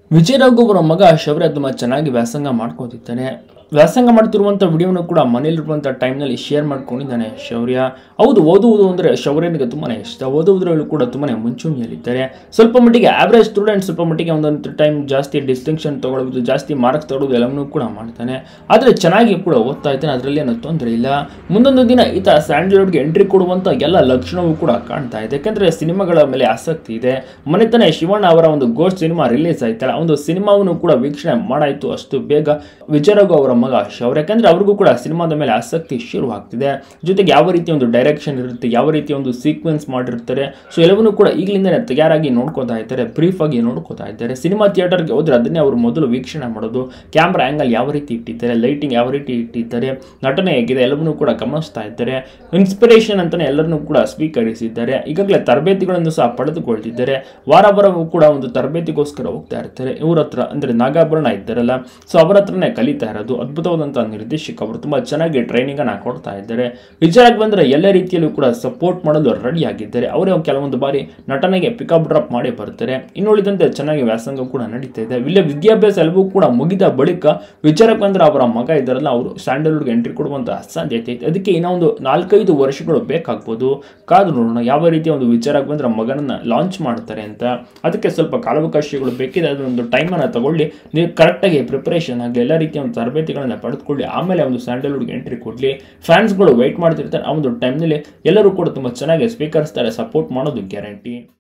ವಿಜಯ್ ರಾಘವ್ ಅವರ ಮಗ ಶೌರ್ಯ ತುಂಬ ಚೆನ್ನಾಗಿ ವ್ಯಾಸಂಗ ಮಾಡ್ಕೋತಿದ್ದಾನೆ ವ್ಯಾಸಂಗ ಮಾಡ್ತಿರುವಂಥ ವಿಡಿಯೋನು ಕೂಡ ಮನೇಲಿರುವಂಥ ಟೈಮ್ನಲ್ಲಿ ಶೇರ್ ಮಾಡ್ಕೊಂಡಿದ್ದಾನೆ ಶೌರ್ಯ ಹೌದು ಓದುವುದು ಅಂದರೆ ಶೌರ್ಯನಿಗೆ ತುಂಬಾ ಇಷ್ಟ ಓದುವುದರಲ್ಲೂ ಕೂಡ ತುಂಬಾ ಮುಂಚೂಣಿಯಲ್ಲಿದ್ದಾರೆ ಸ್ವಲ್ಪ ಮಟ್ಟಿಗೆ ಆವ್ರೇಜ್ ಸ್ಟೂಡೆಂಟ್ ಸ್ವಲ್ಪ ಮಟ್ಟಿಗೆ ಒಂದೊಂದು ಟೈಮ್ ಜಾಸ್ತಿ ಡಿಸ್ಟಿಂಕ್ಷನ್ ತಗೊಳ್ಳೋದು ಜಾಸ್ತಿ ಮಾರ್ಕ್ಸ್ ತಗೊಳ್ಳೋದು ಎಲ್ಲವನ್ನೂ ಕೂಡ ಮಾಡ್ತಾನೆ ಆದರೆ ಚೆನ್ನಾಗಿ ಕೂಡ ಓದ್ತಾ ಇದ್ದಾನೆ ಅದರಲ್ಲಿ ಏನೋ ತೊಂದರೆ ಇಲ್ಲ ಮುಂದೊಂದು ದಿನ ಈತ ಸ್ಯಾಂಡಲ್ವುಡ್ಗೆ ಎಂಟ್ರಿ ಕೊಡುವಂಥ ಎಲ್ಲ ಲಕ್ಷಣವೂ ಕೂಡ ಕಾಣ್ತಾ ಇದೆ ಯಾಕೆಂದರೆ ಸಿನಿಮಾಗಳ ಮೇಲೆ ಆಸಕ್ತಿ ಇದೆ ಮನೆತನೆ ಶಿವಣ್ಣ ಅವರ ಒಂದು ಗೋಸ್ಟ್ ಸಿನಿಮಾ ರಿಲೀಸ್ ಆಯ್ತಲ್ಲ ಒಂದು ಸಿನಿಮಾವನ್ನು ಕೂಡ ವೀಕ್ಷಣೆ ಮಾಡಾಯಿತು ಅಷ್ಟು ಬೇಗ ವಿಜಯರಾಘು ಅವರ ಮಗ ಶೌರ್ಯ ಯಾಕಂದ್ರೆ ಅವ್ರಿಗೂ ಕೂಡ ಸಿನಿಮಾದ ಮೇಲೆ ಆಸಕ್ತಿ ಶುರುವಾಗ್ತಿದೆ ಜೊತೆಗೆ ಯಾವ ರೀತಿ ಒಂದು ಡೈರೆಕ್ಷನ್ ಇರುತ್ತೆ ಯಾವ ರೀತಿ ಒಂದು ಸೀಕ್ವೆನ್ಸ್ ಮಾಡಿರ್ತಾರೆ ಸೊ ಎಲ್ಲವನ್ನೂ ಕೂಡ ಈಗಲಿಂದನೇ ತಯಾರಾಗಿ ನೋಡ್ಕೋತಾ ಇದ್ದಾರೆ ಬ್ರೀಫ್ ಆಗಿ ನೋಡ್ಕೋತಾ ಇದ್ದಾರೆ ಸಿನಿಮಾ ಥಿಯೇಟರ್ಗೆ ಹೋದ್ರೆ ಅದನ್ನೇ ಅವರು ಮೊದಲು ವೀಕ್ಷಣೆ ಮಾಡೋದು ಕ್ಯಾಮ್ರಾ ಆ್ಯಂಗಲ್ ಯಾವ ರೀತಿ ಇಟ್ಟಿದ್ದಾರೆ ಲೈಟಿಂಗ್ ಯಾವ ರೀತಿ ಇಟ್ಟಿದ್ದಾರೆ ನಟನೆ ಹೇಗಿದೆ ಎಲ್ಲವನ್ನೂ ಕೂಡ ಗಮನಿಸ್ತಾ ಇದ್ದಾರೆ ಇನ್ಸ್ಪಿರೇಷನ್ ಅಂತಾನೆ ಎಲ್ಲರನ್ನೂ ಕೂಡ ಸ್ವೀಕರಿಸಿದ್ದಾರೆ ಈಗಾಗಲೇ ತರಬೇತಿಗಳನ್ನು ಸಹ ಪಡೆದುಕೊಳ್ತಿದ್ದಾರೆ ವಾರ ವಾರವೂ ಕೂಡ ಒಂದು ತರಬೇತಿಗೋಸ್ಕರ ಹೋಗ್ತಾ ಇರ್ತಾರೆ ಇವ್ರ ಹತ್ರ ಅಂದರೆ ನಾಗಾಭರಣ ಇದ್ದಾರಲ್ಲ ಸೊ ಅವರ ಹತ್ರನೇ ಕಲಿತಾ ಇರೋದು ಅದ್ಭುತವಾದಂಥ ನಿರ್ದೇಶಕ ಅವರು ತುಂಬ ಚೆನ್ನಾಗಿ ಟ್ರೈನಿಂಗನ್ನು ಕೊಡ್ತಾ ಇದ್ದಾರೆ ವಿಚಾರಕ್ಕೆ ಬಂದರೆ ಎಲ್ಲ ರೀತಿಯಲ್ಲೂ ಕೂಡ ಸಪೋರ್ಟ್ ಮಾಡಲು ರೆಡಿ ಆಗಿದ್ದಾರೆ ಅವರೇ ಕೆಲವೊಂದು ಬಾರಿ ನಟನೆಗೆ ಪಿಕಪ್ ಡ್ರಾಪ್ ಮಾಡಿ ಬರ್ತಾರೆ ಇನ್ನುಳಿದಂತೆ ಚೆನ್ನಾಗಿ ವ್ಯಾಸಂಗ ಕೂಡ ನಡೀತಾ ಇದೆ ಇಲ್ಲೇ ವಿದ್ಯಾಭ್ಯಾಸ ಎಲ್ಲವೂ ಕೂಡ ಮುಗಿದ ಬಳಿಕ ವಿಚಾರಕ್ಕೆ ಬಂದರೆ ಅವರ ಮಗ ಇದ್ದಾರಲ್ಲ ಅವರು ಸ್ಯಾಂಡಲ್ವುಡ್ಗೆ ಎಂಟ್ರಿ ಕೊಡುವಂಥ ಸಾಧ್ಯತೆ ಇದೆ ಅದಕ್ಕೆ ಇನ್ನೂ ಒಂದು ನಾಲ್ಕೈದು ವರ್ಷಗಳು ಬೇಕಾಗ್ಬೋದು ಕಾದು ನೋಡೋಣ ಯಾವ ರೀತಿಯ ಒಂದು ವಿಚಾರಕ್ಕೆ ಬಂದರೆ ಮಗನನ್ನು ಲಾಂಚ್ ಮಾಡ್ತಾರೆ ಅಂತ ಅದಕ್ಕೆ ಸ್ವಲ್ಪ ಕಾಲಾವಕಾಶಗಳು ಬೇಕಿದೆ ಅದೊಂದು ಟೈಮನ್ನು ತಗೊಳ್ಳಿ ನೀವು ಕರೆಕ್ಟಾಗಿ ಪ್ರಿಪರೇಷನ್ ಆಗಲಿ ಎಲ್ಲ ರೀತಿಯ ಒಂದು ತರಬೇತಿಗಳನ್ನು ಪಡೆದುಕೊಳ್ಳಿ ಆಮೇಲೆ ಒಂದು ಸ್ಯಾಂಡಲ್ವುಡ್ಗೆ ಎಂಟ್ರಿ ಕೊಡಲಿ ಫ್ಯಾನ್ಸ್ಗಳು ವೆಯ್ಟ್ ಮಾಡ್ತಿರ್ತಾರೆ ಆ ಒಂದು ಟೈಮ್ನಲ್ಲಿ ಎಲ್ಲರೂ ಕೂಡ ತುಂಬ ಚೆನ್ನಾಗಿ ಸ್ವೀಕರಿಸ್ತಾರೆ ಸಪೋರ್ಟ್ ಮಾಡೋದು ಗ್ಯಾರಂಟಿ